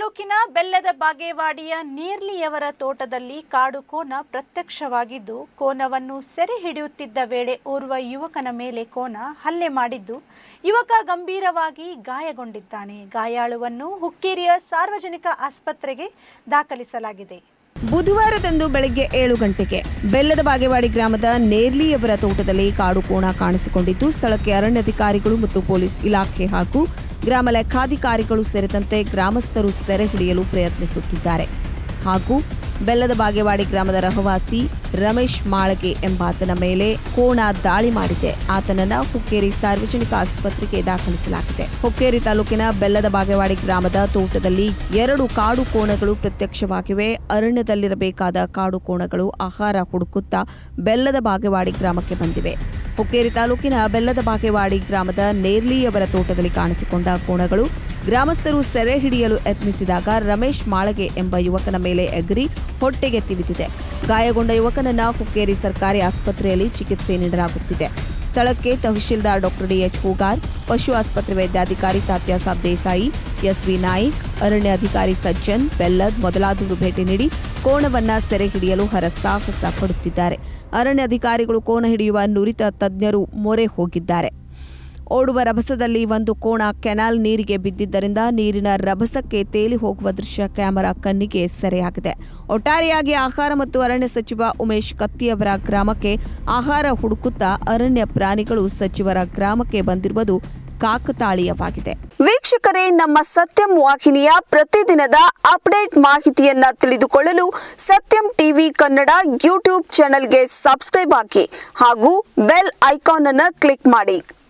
ತಾಲೂಕಿನ ಬೆಲ್ಲದ ಬಾಗೇವಾಡಿಯ ನೀರ್ಲಿಯವರ ತೋಟದಲ್ಲಿ ಕಾಡು ಕೋನ ಪ್ರತ್ಯಕ್ಷವಾಗಿದ್ದು ಕೋನವನ್ನು ಸೆರೆ ಹಿಡಿಯುತ್ತಿದ್ದ ವೇಳೆ ಓರ್ವ ಯುವಕನ ಮೇಲೆ ಕೋನ ಹಲ್ಲೆ ಮಾಡಿದ್ದು ಯುವಕ ಗಂಭೀರವಾಗಿ ಗಾಯಗೊಂಡಿದ್ದಾನೆ ಗಾಯಾಳುವನ್ನು ಹುಕ್ಕೇರಿಯ ಸಾರ್ವಜನಿಕ ಆಸ್ಪತ್ರೆಗೆ ದಾಖಲಿಸಲಾಗಿದೆ ಬುಧವಾರದಂದು ಬೆಳಗ್ಗೆ ಏಳು ಗಂಟೆಗೆ ಬೆಲ್ಲದ ಬಾಗೇವಾಡಿ ಗ್ರಾಮದ ನೇರ್ಲಿಯವರ ತೋಟದಲ್ಲಿ ಕಾಡು ಕೋಣ ಕಾಣಿಸಿಕೊಂಡಿದ್ದು ಸ್ಥಳಕ್ಕೆ ಅರಣ್ಯಾಧಿಕಾರಿಗಳು ಮತ್ತು ಪೊಲೀಸ್ ಇಲಾಖೆ ಹಾಗೂ ಗ್ರಾಮ ಲೆಕ್ಕಾಧಿಕಾರಿಗಳು ಸೇರಿದಂತೆ ಗ್ರಾಮಸ್ಥರು ಸೆರೆ ಹಿಡಿಯಲು ಪ್ರಯತ್ನಿಸುತ್ತಿದ್ದಾರೆ ಹಾಗೂ ಬೆಲ್ಲದ ಬಾಗೇವಾಡಿ ಗ್ರಾಮದ ರಹವಾಸಿ ರಮೇಶ್ ಮಾಳಗೆ ಎಂಬಾತನ ಮೇಲೆ ಕೋಣ ದಾಳಿ ಮಾಡಿದೆ ಆತನನ್ನ ಹುಕ್ಕೇರಿ ಸಾರ್ವಜನಿಕ ಆಸ್ಪತ್ರೆಗೆ ದಾಖಲಿಸಲಾಗಿದೆ ಹುಕ್ಕೇರಿ ತಾಲೂಕಿನ ಬೆಲ್ಲದ ಬಾಗೇವಾಡಿ ಗ್ರಾಮದ ತೋಟದಲ್ಲಿ ಎರಡು ಕಾಡು ಕೋಣಗಳು ಪ್ರತ್ಯಕ್ಷವಾಗಿವೆ ಅರಣ್ಯದಲ್ಲಿರಬೇಕಾದ ಕಾಡು ಕೋಣಗಳು ಆಹಾರ ಹುಡುಕುತ್ತಾ ಬೆಲ್ಲದ ಬಾಗೇವಾಡಿ ಗ್ರಾಮಕ್ಕೆ ಬಂದಿವೆ ಹುಕ್ಕೇರಿ ತಾಲೂಕಿನ ಬೆಲ್ಲದ ಬಾಗೇವಾಡಿ ಗ್ರಾಮದ ನೇರ್ಲಿಯವರ ತೋಟದಲ್ಲಿ ಕಾಣಿಸಿಕೊಂಡ ಕೋಣಗಳು ಗ್ರಾಮಸ್ಥರು ಸೆರೆ ಹಿಡಿಯಲು ಯತ್ನಿಸಿದಾಗ ರಮೇಶ್ ಮಾಳಗೆ ಎಂಬ ಯುವಕನ ಮೇಲೆ ಎಗರಿ ಹೊಟ್ಟೆಗೆ ತಿವಿದಿದೆ ಗಾಯಗೊಂಡ ಯುವಕನನ್ನ ಹುಕ್ಕೇರಿ ಸರ್ಕಾರಿ ಆಸ್ಪತ್ರೆಯಲ್ಲಿ ಚಿಕಿತ್ಸೆ ನೀಡಲಾಗುತ್ತಿದೆ ಸ್ಥಳಕ್ಕೆ ತಹಶೀಲ್ದಾರ್ ಡಾಕ್ಟರ್ ಡಿಎಚ್ ಹೂಗಾರ್ ಪಶು ಆಸ್ಪತ್ರೆ ವೈದ್ಯಾಧಿಕಾರಿ ತಾತ್ಯಾಸಾಬ್ ದೇಸಾಯಿ ಎಸ್ವಿ ನಾಯ್ಕ್ ಅರಣ್ಯಾಧಿಕಾರಿ ಸಜ್ಜನ್ ಬೆಲ್ಲದ್ ಮೊದಲಾದವರು ಭೇಟಿ ನೀಡಿ ಕೋಣವನ್ನ ಸೆರೆ ಹಿಡಿಯಲು ಹರಸಾಹಸ ಪಡುತ್ತಿದ್ದಾರೆ ಅರಣ್ಯಾಧಿಕಾರಿಗಳು ಕೋಣ ಹಿಡಿಯುವ ನುರಿತ ತಜ್ಞರು ಮೊರೆ ಹೋಗಿದ್ದಾರೆ ಓಡುವ ರಭಸದಲ್ಲಿ ಒಂದು ಕೋಣ ಕೆನಾಲ್ ನೀರಿಗೆ ಬಿದ್ದಿದ್ದರಿಂದ ನೀರಿನ ರಭಸಕ್ಕೆ ತೇಲಿ ಹೋಗುವ ದೃಶ್ಯ ಕ್ಯಾಮೆರಾ ಕಣ್ಣಿಗೆ ಸೆರೆಯಾಗಿದೆ ಒಟ್ಟಾರೆಯಾಗಿ ಆಹಾರ ಮತ್ತು ಅರಣ್ಯ ಸಚಿವ ಉಮೇಶ್ ಕತ್ತಿಯವರ ಗ್ರಾಮಕ್ಕೆ ಆಹಾರ ಹುಡುಕುತ್ತಾ ಅರಣ್ಯ ಪ್ರಾಣಿಗಳು ಸಚಿವರ ಗ್ರಾಮಕ್ಕೆ ಬಂದಿರುವುದು ಕಾಕತಾಳೀಯವಾಗಿದೆ ವೀಕ್ಷಕರೇ ನಮ್ಮ ಸತ್ಯಂ ವಾಹಿನಿಯ ಪ್ರತಿದಿನದ ಅಪ್ಡೇಟ್ ಮಾಹಿತಿಯನ್ನ ತಿಳಿದುಕೊಳ್ಳಲು ಸತ್ಯಂ ಟಿವಿ ಕನ್ನಡ ಯೂಟ್ಯೂಬ್ ಚಾನೆಲ್ಗೆ ಸಬ್ಸ್ಕ್ರೈಬ್ ಹಾಕಿ ಹಾಗೂ ಬೆಲ್ ಐಕಾನ್ ಅನ್ನು ಕ್ಲಿಕ್ ಮಾಡಿ